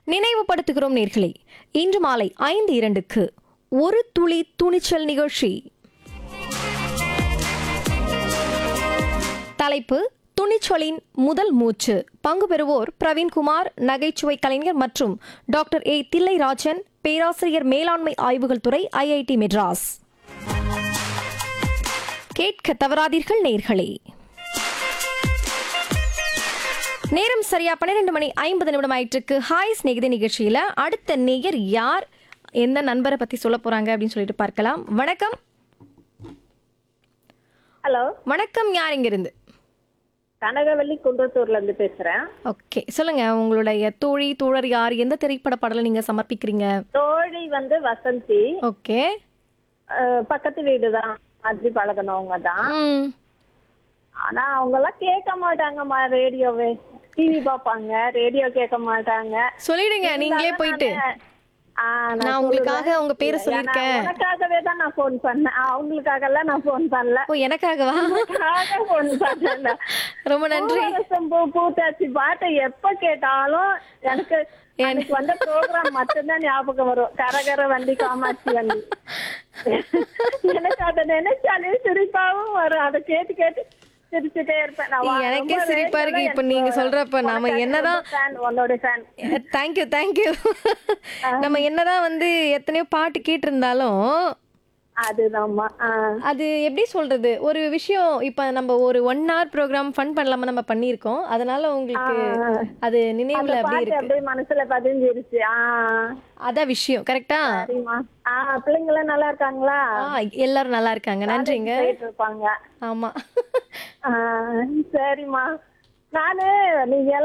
நினைவுபடுத்துகிறோம் நேர்களே இன்று மாலை ஐந்து இரண்டுக்கு ஒரு துளி துணிச்சல் நிகழ்ச்சி தலைப்பு துணிச்சலின் முதல் மூச்சு பங்கு பெறுவோர் பிரவீன்குமார் நகைச்சுவை கலைஞர் மற்றும் டாக்டர் ஏ தில்லைராஜன் பேராசிரியர் மேலாண்மை ஆய்வுகள் துறை ஐஐடி மெட்ராஸ் கேட்க தவறாதீர்கள் நேர்களே நேரம் சரியா பன்னிரெண்டு மணி ஐம்பது நிமிடம் ஆயிட்டிருக்கு ஹாய் ஸ்நேகிதி நிகழ்ச்சியில அடுத்த நேயர் யார் எந்த நண்பரை பத்தி சொல்ல போறாங்க அப்படின்னு சொல்லிட்டு பார்க்கலாம் வணக்கம் ஹலோ வணக்கம் யார் இங்க இருந்து கனகவல்லி குன்றத்தூர்ல இருந்து பேசுறேன் ஓகே சொல்லுங்க உங்களுடைய தோழி தோழர் யார் எந்த திரைப்பட பாடலை நீங்க சமர்ப்பிக்கிறீங்க தோழி வந்து வசந்தி ஓகே அஹ், பக்கத்து வீடு தான் மாதிரி பழகினவங்க தான் ம் ஆனா அவங்க எல்லாம் கேட்க மாட்டாங்கம்மா ரேடியோவே டிவி பார்ப்பாங்க ரேடியோ கேட்க மாட்டாங்க சொல்லிடுங்க நீங்களே போயிட்டு ஆ, நான் நான் உங்களுக்காக சொல்லுவேன். உங்க பேரை ஏன்னா, சொல்லியிருக்கேன் உனக்காகவே தான் நான் ஃபோன் பண்ணேன் அவங்களுக்காக எல்லாம் நான் ஃபோன் பண்ணல ஓ எனக்காகவா உனக்காக ஃபோன் பண்ணல ரொம்ப நன்றி பூவரசம் பூ பூத்தாச்சி பாட்டை எப்ப கேட்டாலும் எனக்கு எனக்கு வந்த ப்ரோக்ராம் மட்டும்தான் ஞாபகம் வரும் கரகர வண்டி காமாட்சி வண்டி எனக்கு அதை நினைச்சாலே சிரிப்பாவும் வரும் அதை கேட்டு கேட்டு சிரிச்சுட்டே இருப்பேன் நான் வா- எனக்கே ரொம்ப சிரிப்பா இருக்கு. ரேடியோல இப்ப நீங்க எனக்கு சொல்றப்ப நாம உனக்காக என்னதான் ரொம்ப fan, உன்னோட ஃபேன் தேங்க்யூ தேங்க்யூ நம்ம என்னதான் வந்து எத்தனையோ பாட்டு கேட்டிருந்தாலும் அதுதான்மா ஆ. அது எப்படி சொல்றது ஒரு விஷயம் இப்ப நம்ம ஒரு ஒன் ஹவர் ப்ரோக்ராம் ஃபன் பண்ணலாம நம்ம பண்ணியிருக்கோம் அதனால உங்களுக்கு அது அந்த நினைவுல அப்படி பாட்டு இருக்கு அப்படியே மனசுல பதிஞ்சிருச்சு ஆ அதான் விஷயம் கரெக்டா சரிம்மா ஆ பிள்ளைங்க எல்லாம் நல்லா இருக்காங்களா எல்லாரும் நல்லா இருக்காங்க நன்றிங்க போயிட்டு இருப்பாங்க ஆமா ஆ, சரிம்மா நானு நீங்க எல்லாம்